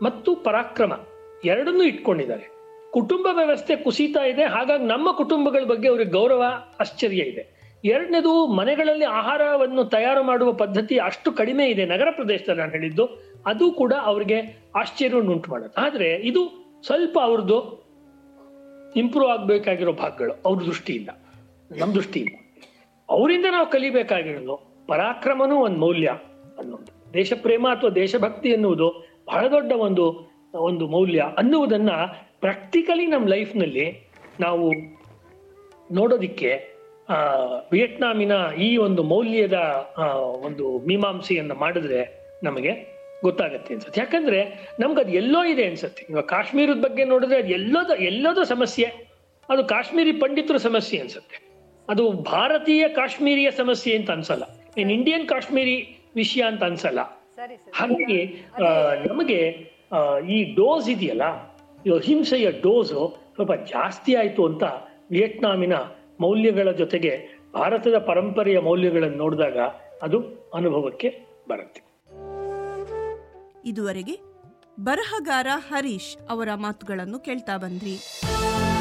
ಮತ್ತು ಪರಾಕ್ರಮ ಎರಡನ್ನೂ ಇಟ್ಕೊಂಡಿದ್ದಾರೆ ಕುಟುಂಬ ವ್ಯವಸ್ಥೆ ಕುಸಿತಾ ಇದೆ ಹಾಗಾಗಿ ನಮ್ಮ ಕುಟುಂಬಗಳ ಬಗ್ಗೆ ಅವ್ರಿಗೆ ಗೌರವ ಆಶ್ಚರ್ಯ ಇದೆ ಎರಡನೇದು ಮನೆಗಳಲ್ಲಿ ಆಹಾರವನ್ನು ತಯಾರು ಮಾಡುವ ಪದ್ಧತಿ ಅಷ್ಟು ಕಡಿಮೆ ಇದೆ ನಗರ ಪ್ರದೇಶದಲ್ಲಿ ನಾನು ಹೇಳಿದ್ದು ಅದು ಕೂಡ ಅವ್ರಿಗೆ ಆಶ್ಚರ್ಯವನ್ನು ಉಂಟು ಮಾಡುತ್ತೆ ಆದ್ರೆ ಇದು ಸ್ವಲ್ಪ ಅವ್ರದ್ದು ಇಂಪ್ರೂವ್ ಆಗಬೇಕಾಗಿರೋ ಭಾಗಗಳು ಅವ್ರ ದೃಷ್ಟಿಯಿಂದ ನಮ್ಮ ದೃಷ್ಟಿಯಿಂದ ಅವರಿಂದ ನಾವು ಕಲಿಬೇಕಾಗಿರೋದು ಪರಾಕ್ರಮನೂ ಒಂದು ಮೌಲ್ಯ ಅನ್ನೋದು ದೇಶ ಪ್ರೇಮ ಅಥವಾ ದೇಶಭಕ್ತಿ ಎನ್ನುವುದು ಬಹಳ ದೊಡ್ಡ ಒಂದು ಒಂದು ಮೌಲ್ಯ ಅನ್ನುವುದನ್ನ ಪ್ರಾಕ್ಟಿಕಲಿ ನಮ್ಮ ಲೈಫ್ನಲ್ಲಿ ನಾವು ನೋಡೋದಿಕ್ಕೆ ಆ ವಿಯೆಟ್ನಾಮಿನ ಈ ಒಂದು ಮೌಲ್ಯದ ಆ, ಒಂದು ಮೀಮಾಂಸೆಯನ್ನ ಮಾಡಿದ್ರೆ ನಮಗೆ ಗೊತ್ತಾಗತ್ತೆ ಅನ್ಸುತ್ತೆ ಯಾಕಂದ್ರೆ ನಮ್ಗೆ ಅದು ಎಲ್ಲೋ ಇದೆ ಅನ್ಸುತ್ತೆ ಇವಾಗ ಕಾಶ್ಮೀರದ ಬಗ್ಗೆ ನೋಡಿದ್ರೆ ಅದು ಎಲ್ಲೋದ ಎಲ್ಲೋದೋ ಸಮಸ್ಯೆ ಅದು ಕಾಶ್ಮೀರಿ ಪಂಡಿತರ ಸಮಸ್ಯೆ ಅನ್ಸುತ್ತೆ ಅದು ಭಾರತೀಯ ಕಾಶ್ಮೀರಿಯ ಸಮಸ್ಯೆ ಅಂತ ಅನ್ಸಲ್ಲ ಇನ್ ಇಂಡಿಯನ್ ಕಾಶ್ಮೀರಿ ವಿಷಯ ಅಂತ ಅನ್ಸಲ್ಲ ಸರಿ ಸರ್ ಹಾಗಾಗಿ ಆ, ನಮಗೆ ಆ, ಈ ಡೋಸ್ ಇದೆಯಲ್ಲ ಈ ಹಿಂಸೆಯ ಡೋಸು ಸ್ವಲ್ಪ ಜಾಸ್ತಿ ಆಯ್ತು ಅಂತ ವಿಯೆಟ್ನಾಮಿನ ಮೌಲ್ಯಗಳ ಜೊತೆಗೆ ಭಾರತದ ಪರಂಪರೆಯ ಮೌಲ್ಯಗಳನ್ನು ನೋಡಿದಾಗ ಅದು ಅನುಭವಕ್ಕೆ ಬರುತ್ತೆ ಇದುವರೆಗೆ ಬರಹಗಾರ ಹರೀಶ್ ಅವರ ಮಾತುಗಳನ್ನು ಕೇಳ್ತಾ ಬಂದ್ರಿ